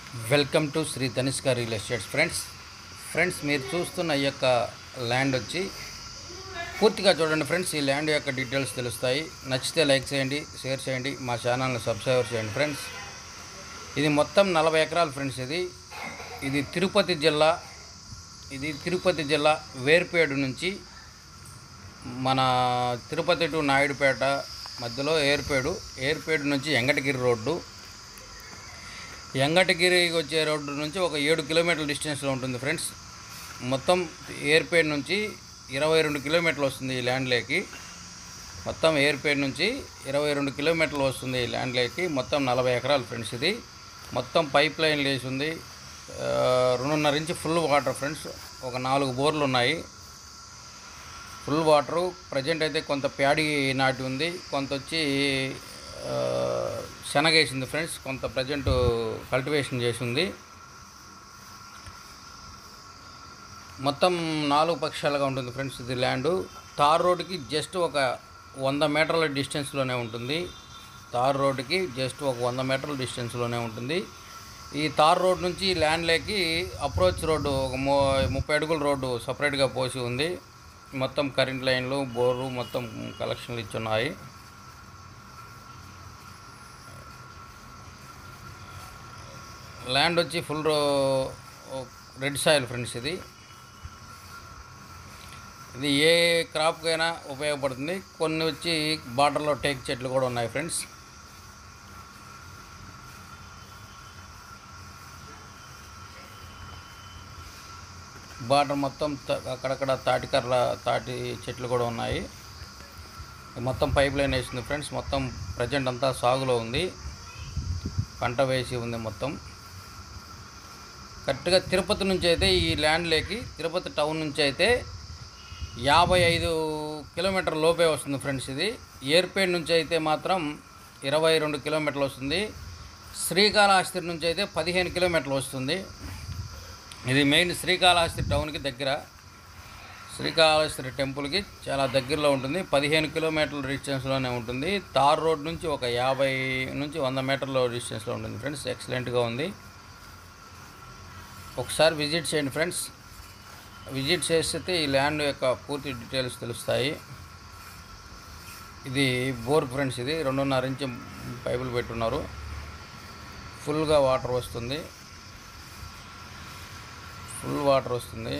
welcome to Shri Tanishka real estates friends friends మీరు చూస్తున్న ఈ యొక్క ల్యాండ్ వచ్చి పూర్తిగా చూడండి ఫ్రెండ్స్ ఈ ల్యాండ్ యొక్క డీటెయిల్స్ తెలుస్తాయి నచ్చితే లైక్ చేయండి షేర్ చేయండి మా ఛానల్ని సబ్స్క్రైబ్ చేయండి ఫ్రెండ్స్ ఇది మొత్తం నలభై ఎకరాలు ఫ్రెండ్స్ ఇది ఇది తిరుపతి జిల్లా ఇది తిరుపతి జిల్లా వేర్పేడు నుంచి మన తిరుపతి టు నాయుడుపేట మధ్యలో ఏర్పేడు ఏర్పేడు నుంచి ఎంగటగిరి రోడ్డు ఎంగటగిరికి వచ్చే రోడ్డు నుంచి ఒక ఏడు కిలోమీటర్ల డిస్టెన్స్లో ఉంటుంది ఫ్రెండ్స్ మొత్తం ఏర్పేడ్ నుంచి ఇరవై రెండు కిలోమీటర్లు వస్తుంది ఈ ల్యాండ్లోకి మొత్తం ఏర్పేడ్ నుంచి ఇరవై రెండు కిలోమీటర్లు వస్తుంది ఈ ల్యాండ్లోకి మొత్తం నలభై ఎకరాలు ఫ్రెండ్స్ ఇది మొత్తం పైప్ లైన్ లేసి ఉంది ఆ, రెండున్నర ఇంచు ఫుల్ వాటర్ ఫ్రెండ్స్ ఒక నాలుగు బోర్లు ఉన్నాయి ఫుల్ వాటరు ప్రజెంట్ అయితే కొంత ప్యాడీ నాటి ఉంది కొంత వచ్చి ఆ, శనగేసింది ఫ్రెండ్స్ కొంత ప్రజెంట్ కల్టివేషన్ చేసి ఉంది మొత్తం నాలుగు పక్షాలుగా ఉంటుంది ఫ్రెండ్స్ ఇది ల్యాండ్ తార్ రోడ్డుకి జస్ట్ ఒక వంద మీటర్ల డిస్టెన్స్లోనే ఉంటుంది తార్ రోడ్డుకి జస్ట్ ఒక వంద మీటర్ల డిస్టెన్స్లోనే ఉంటుంది ఈ తార్ రోడ్ నుంచి ల్యాండ్లోకి అప్రోచ్ రోడ్డు ఒక ము ముప్పై అడుగుల రోడ్డు సపరేట్గా పోసి ఉంది మొత్తం కరెంట్ లైన్లు బోరు మొత్తం కలెక్షన్లు ఇచ్చున్నాయి ల్యాండ్ వచ్చి ఫుల్ రెడ్ సాయిల్ ఫ్రెండ్స్ ఇది ఇది ఏ క్రాప్కైనా ఉపయోగపడుతుంది కొన్ని వచ్చి బార్డర్లో టేక్ చెట్లు కూడా ఉన్నాయి ఫ్రెండ్స్ బార్డర్ మొత్తం త- అక్కడక్కడ తాటికర్ర తాటి చెట్లు కూడా ఉన్నాయి మొత్తం పైప్ లైన్ వేసింది ఫ్రెండ్స్ మొత్తం ప్రజెంట్ అంతా సాగులో ఉంది పంట వేసి ఉంది మొత్తం కరెక్ట్గా తిరుపతి నుంచి అయితే ఈ ల్యాండ్లోకి తిరుపతి టౌన్ నుంచి అయితే యాభై ఐదు కిలోమీటర్ లోపే వస్తుంది ఫ్రెండ్స్ ఇది ఏర్పేడ్ నుంచి అయితే మాత్రం ఇరవై రెండు కిలోమీటర్లు వస్తుంది శ్రీకాళహస్తి నుంచి అయితే పదిహేను కిలోమీటర్లు వస్తుంది ఇది మెయిన్ శ్రీకాళహస్తి టౌన్కి దగ్గర శ్రీకాళహస్తి టెంపుల్కి చాలా దగ్గరలో ఉంటుంది పదిహేను కిలోమీటర్ల డిస్టెన్స్లోనే ఉంటుంది తార్ రోడ్ నుంచి ఒక యాభై నుంచి వంద మీటర్ల డిస్టెన్స్లో ఉంటుంది ఫ్రెండ్స్ ఎక్సలెంట్గా ఉంది ఒకసారి విజిట్ చేయండి ఫ్రెండ్స్ విజిట్ చేస్తే ఈ ల్యాండ్ యొక్క పూర్తి డీటెయిల్స్ తెలుస్తాయి ఇది బోర్ ఫ్రెండ్స్ ఇది రెండున్నర ఇంచు పైపులు పెట్టున్నారు ఫుల్గా వాటర్ వస్తుంది ఫుల్ వాటర్ వస్తుంది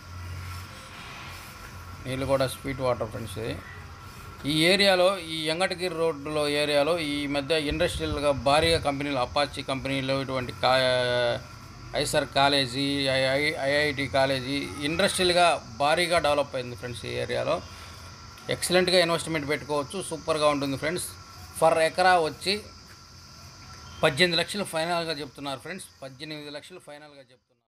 నీళ్ళు కూడా స్వీట్ వాటర్ ఫ్రెండ్స్ ఇది ఈ ఏరియాలో ఈ ఎంగటగిరి రోడ్డులో ఏరియాలో ఈ మధ్య ఇండస్ట్రియల్గా భారీగా కంపెనీలు అపాచీ కంపెనీలో ఇటువంటి కా IISER college II IIT college ఇండస్ట్రియల్గా భారీగా డెవలప్ అయింది ఫ్రెండ్స్ ఈ ఏరియాలో ఎక్సలెంట్గా ఇన్వెస్ట్మెంట్ పెట్టుకోవచ్చు సూపర్గా ఉంటుంది ఫ్రెండ్స్ ఫర్ ఎకరా వచ్చి పద్దెనిమిది లక్షలు ఫైనల్గా చెప్తున్నారు ఫ్రెండ్స్ పద్దెనిమిది లక్షలు ఫైనల్గా చెప్తున్నారు